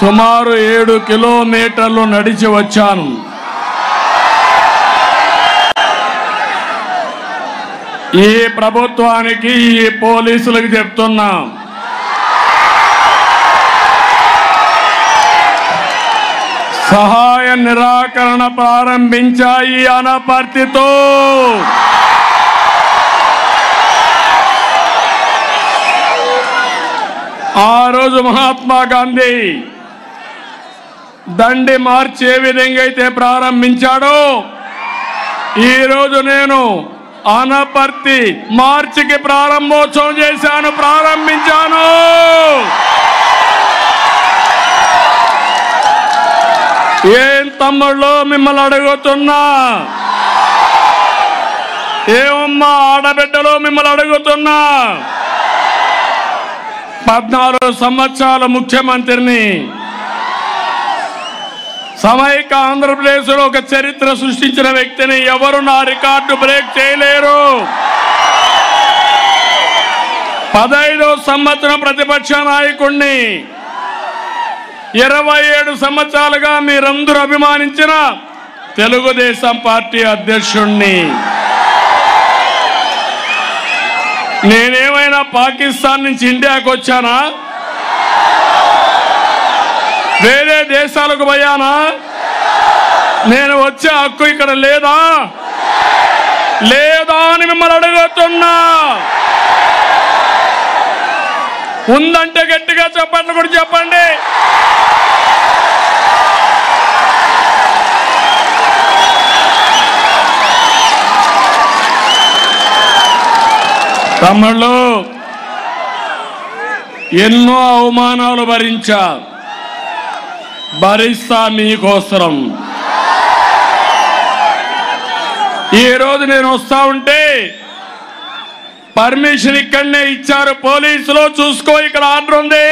సుమారు ఏడు కిలోమీటర్లు నడిచి వచ్చాను ఈ ప్రభుత్వానికి ఈ పోలీసులకు చెప్తున్నా సహాయ నిరాకరణ ప్రారంభించాయి అనపర్తితో ఆ రోజు మహాత్మా గాంధీ దండి మార్చి ఏ విధంగా అయితే ప్రారంభించాడో ఈ రోజు నేను అనపర్తి మార్చికి ప్రారంభోత్సవం చేశాను ప్రారంభించాను ఏం తమ్ముళ్ళు మిమ్మల్ని అడుగుతున్నా ఏమమ్మా ఆడబిడ్డలు మిమ్మల్ని అడుగుతున్నా పద్నాలుగు సంవత్సరాల ముఖ్యమంత్రిని సమైక ఆంధ్రప్రదేశ్ లో ఒక చరిత్ర సృష్టించిన వ్యక్తిని ఎవరు నా రికార్డు బ్రేక్ చేయలేరు పదైదో సంవత్సరం ప్రతిపక్ష నాయకుణ్ణి ఇరవై ఏడు సంవత్సరాలుగా మీరందరూ అభిమానించిన తెలుగుదేశం పార్టీ అధ్యక్షుణ్ణి నేనేమైనా పాకిస్తాన్ నుంచి ఇండియాకు వచ్చానా వేరే దేశాలకు పోయానా నేను వచ్చే హక్కు ఇక్కడ లేదా లేదా అని మిమ్మల్ని అడుగుతున్నా ఉందంటే గట్టిగా చెప్పండి కూడా చెప్పండి తమ్ముళ్ళు ఎన్నో అవమానాలు భరించా భరిస్తా మీకోసరం ఈ రోజు నేను వస్తా ఉంటే పర్మిషన్ ఇక్కడనే ఇచ్చారు పోలీసులు చూసుకో ఇక్కడ ఆర్డర్ ఉంది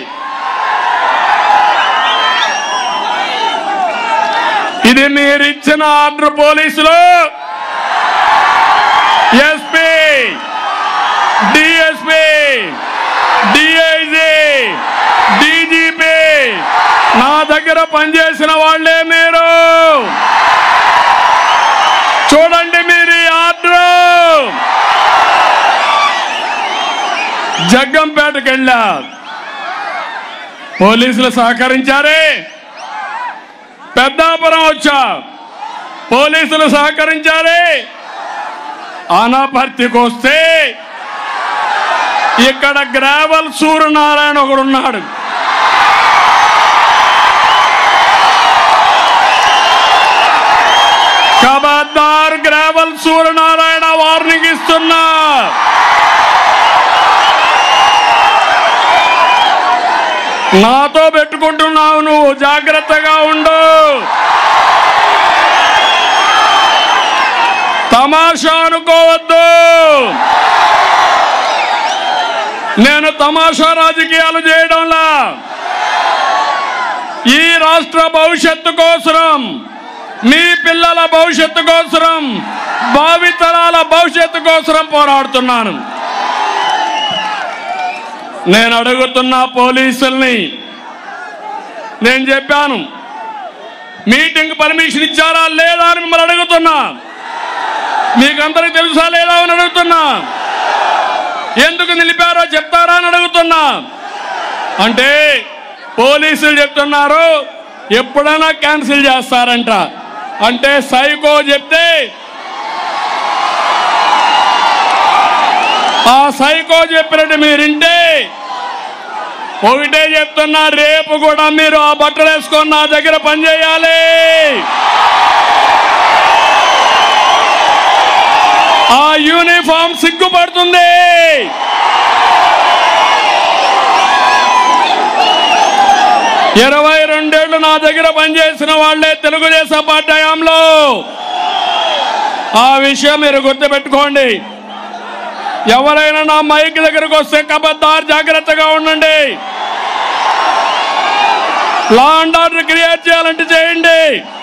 ఇది మీరు ఇచ్చిన ఆర్డర్ పోలీసులు ఎస్పీ డిఎస్పీ డిఐజీ డీజీపీ నా దగ్గర పనిచేసిన వాళ్ళే మీరు చూడండి మీరు ఈ ఆర్డర్ జగ్గంపేటకి వెళ్ళా పోలీసులు సహకరించారే పెద్దాపురం వచ్చా పోలీసులు సహకరించారే అనపర్తికి వస్తే ఇక్కడ గ్రావల్ సూర్యనారాయణ ఒకడు ఉన్నాడు కబద్దార్ గ్రావల్ సూర్యనారాయణ వార్నింగ్ ఇస్తున్నా నాతో పెట్టుకుంటున్నావు నువ్వు జాగ్రత్తగా ఉండు తమాషా అనుకోవద్దు నేను తమాషా రాజకీయాలు చేయడంలా ఈ రాష్ట్ర భవిష్యత్తు కోసరం మీ పిల్లల భవిష్యత్తు కోసరం భావితరాల భవిష్యత్తు కోసరం పోరాడుతున్నాను నేను అడుగుతున్న పోలీసుల్ని నేను చెప్పాను మీటింగ్ పర్మిషన్ ఇచ్చారా లేదా అని మిమ్మల్ని అడుగుతున్నా మీకు అందరికి తెలుసా లేదా అని అడుగుతున్నా ఎందుకు నిలిపారో చెప్తారా అని అడుగుతున్నా అంటే పోలీసులు చెప్తున్నారు ఎప్పుడైనా క్యాన్సిల్ చేస్తారంట అంటే సైకో చెప్తే ఆ సైకో చెప్పినట్టు మీరింటే ఒకటే చెప్తున్నా రేపు కూడా మీరు ఆ బట్టలు వేసుకొని నా దగ్గర పనిచేయాలి ఆ యూనిఫామ్ సిగ్గుపడుతుంది ఇరవై రెండేళ్లు నా దగ్గర పనిచేసిన వాళ్లే తెలుగుదేశం పార్టీ హయాంలో ఆ విషయం మీరు గుర్తుపెట్టుకోండి ఎవరైనా నా మైక్ దగ్గరకు వస్తే కబద్దార్ జాగ్రత్తగా ఉండండి లా అండ్ ఆర్డర్ క్రియేట్ చేయాలంటే చేయండి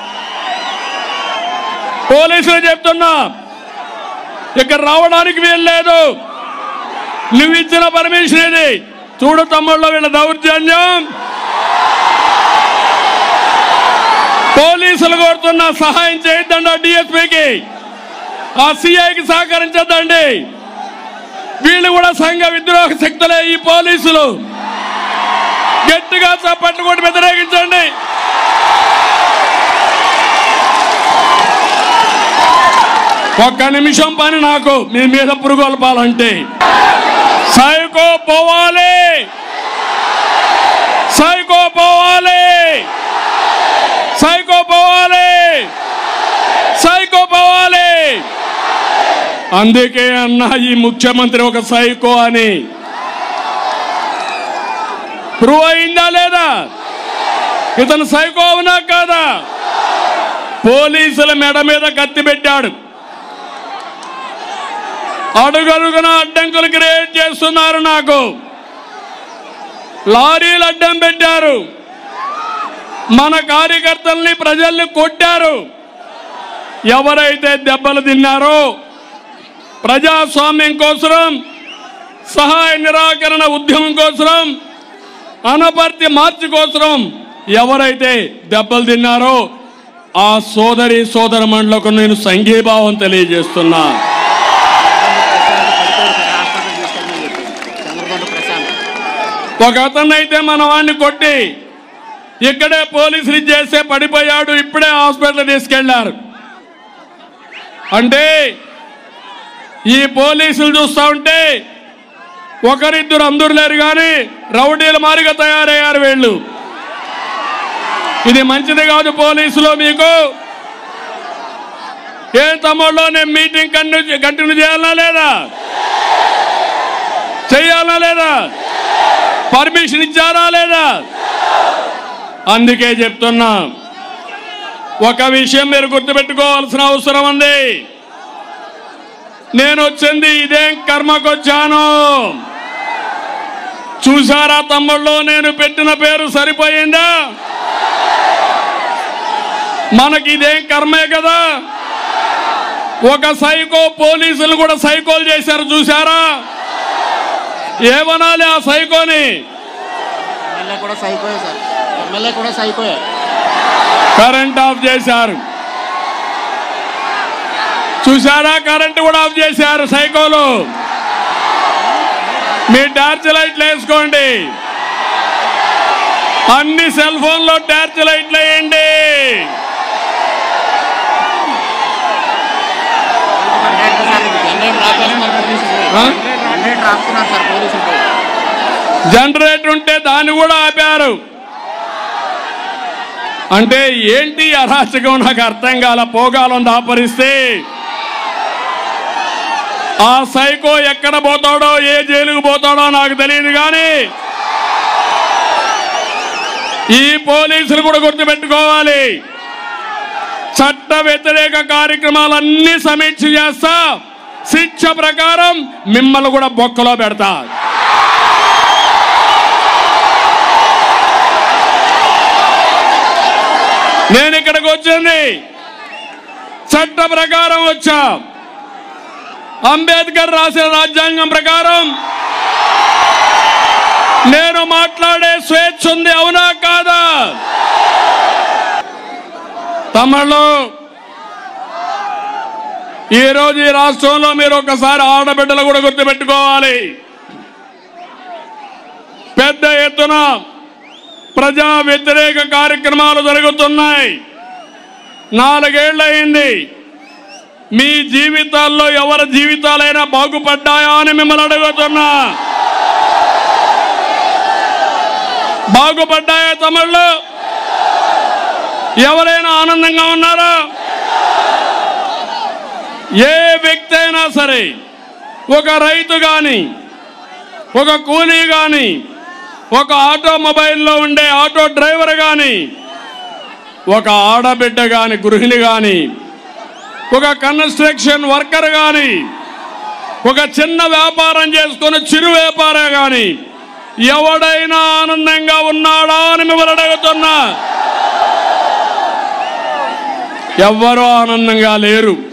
పోలీసులు చెప్తున్నా ఇక్కడ రావడానికి వీల్లేదు నువ్వు ఇచ్చిన పర్మిషన్ ఇది చూడు తమ్ముళ్ళు వీళ్ళ దౌర్జన్యం పోలీసులు కోరుతున్న సహాయం చేయొద్దండి ఆ డిఎస్పీకి ఆ సిఐకి సహకరించద్దండి వీళ్ళు కూడా సంఘ విద్రోహ శక్తులే ఈ పోలీసులు గట్టిగా చప్పట్లు కొట్టి వ్యతిరేకించండి ఒక్క నిమిషం పని నాకు మీ మీద పురుగొల్పాలంటే సైకో పోవాలి సైకో పోవాలి సైకో పోవాలి సైకో పోవాలి అందుకే అన్న ఈ ముఖ్యమంత్రి ఒక సైకో అని ప్రూవ్ అయిందా లేదా ఇతను సైకో అవునా కాదా పోలీసుల మెడ మీద కత్తి పెట్టాడు అడుగడుగున అడ్డంకులు క్రియేట్ చేస్తున్నారు నాకు లారీలు అడ్డం పెట్టారు మన కార్యకర్తల్ని ప్రజల్ని కొట్టారు ఎవరైతే దెబ్బలు తిన్నారో ప్రజాస్వామ్యం కోసం సహాయ నిరాకరణ ఉద్యమం కోసం అనపర్తి మార్చి కోసం ఎవరైతే దెబ్బలు తిన్నారో ఆ సోదరి సోదరమణులకు నేను సంఘీభావం తెలియజేస్తున్నా చంద్రబాబు ప్రశాంత్ ఒక అతన్నైతే మన వాడిని కొట్టి ఇక్కడే పోలీసులు చేస్తే పడిపోయాడు ఇప్పుడే హాస్పిటల్ తీసుకెళ్లారు అంటే ఈ పోలీసులు చూస్తా ఉంటే ఒకరిద్దరు అందరు లేరు కానీ రౌడీల మారిగా తయారయ్యారు వీళ్ళు ఇది మంచిది కాదు పోలీసులు మీకు ఏం తమ్ముళ్ళు నేను మీటింగ్ కంటిన్యూ కంటిన్యూ చేయాలా లేదా చేయాలా లేదా పర్మిషన్ ఇచ్చారా లేదా అందుకే చెప్తున్నా ఒక విషయం మీరు గుర్తుపెట్టుకోవాల్సిన అవసరం ఉంది నేను వచ్చింది ఇదేం కర్మకొచ్చాను చూసారా తమ్ముళ్ళు నేను పెట్టిన పేరు సరిపోయిందా మనకి ఇదేం కర్మే కదా ఒక సైకో పోలీసులు కూడా సైకోలు చేశారు చూసారా ఏమనాలి ఆ సైకోని ఎమ్మెల్యే కూడా సైకోయే సార్ ఎమ్మెల్యే కూడా సైకోయే కరెంట్ ఆఫ్ చేశారు చూసారా కరెంట్ కూడా ఆఫ్ చేశారు సైకోలు మీ టార్చ్ లైట్లు వేసుకోండి అన్ని సెల్ ఫోన్లో టార్చ్ లైట్లు వేయండి జనరేటర్ సార్ ఇది జనరేటర్ ఆపేస్తున్నారు పోలీసులు ఆ? జనరేటర్ ఆపుతున్నారు సార్ పోలీసులు జనరేటర్ ఉంటే దాన్ని కూడా ఆపారు అంటే ఏంటి ఈ అరాచకం నాకు అర్థం కాల పోగాలం దాపరిస్తే ఆ సైకో ఎక్కడ పోతాడో ఏ జైలుకు పోతాడో నాకు తెలియదు కానీ ఈ పోలీసులు కూడా గుర్తుపెట్టుకోవాలి చట్ట వ్యతిరేక కార్యక్రమాలన్నీ సమీక్ష చేస్తా శిక్ష ప్రకారం మిమ్మల్ని కూడా బొక్కలో పెడతా నేను ఇక్కడికి వచ్చింది చట్ట ప్రకారం వచ్చా అంబేద్కర్ రాసిన రాజ్యాంగం ప్రకారం నేను మాట్లాడే స్వేచ్ఛ ఉంది అవునా కాదా తమిళలో ఈ రోజు ఈ రాష్ట్రంలో మీరు ఒకసారి ఆడబిడ్డలు కూడా గుర్తుపెట్టుకోవాలి పెద్ద ఎత్తున ప్రజా వ్యతిరేక కార్యక్రమాలు జరుగుతున్నాయి నాలుగేళ్లయింది మీ జీవితాల్లో ఎవరి జీవితాలైనా బాగుపడ్డాయా అని మిమ్మల్ని అడుగుతున్నా బాగుపడ్డాయా తమిళ్ళు ఎవరైనా ఆనందంగా ఉన్నారా ఏ వ్యక్తి అయినా సరే ఒక రైతు కానీ ఒక కూలీ కానీ ఒక ఆటోమొబైల్లో ఉండే ఆటో డ్రైవర్ కానీ ఒక ఆడబిడ్డ కానీ గృహిణి కానీ ఒక కన్స్ట్రక్షన్ వర్కర్ కానీ ఒక చిన్న వ్యాపారం చేసుకుని చిరు వ్యాపారం కానీ ఎవడైనా ఆనందంగా ఉన్నాడా అని మిమ్మల్ని అడుగుతున్నా ఎవ్వరూ ఆనందంగా లేరు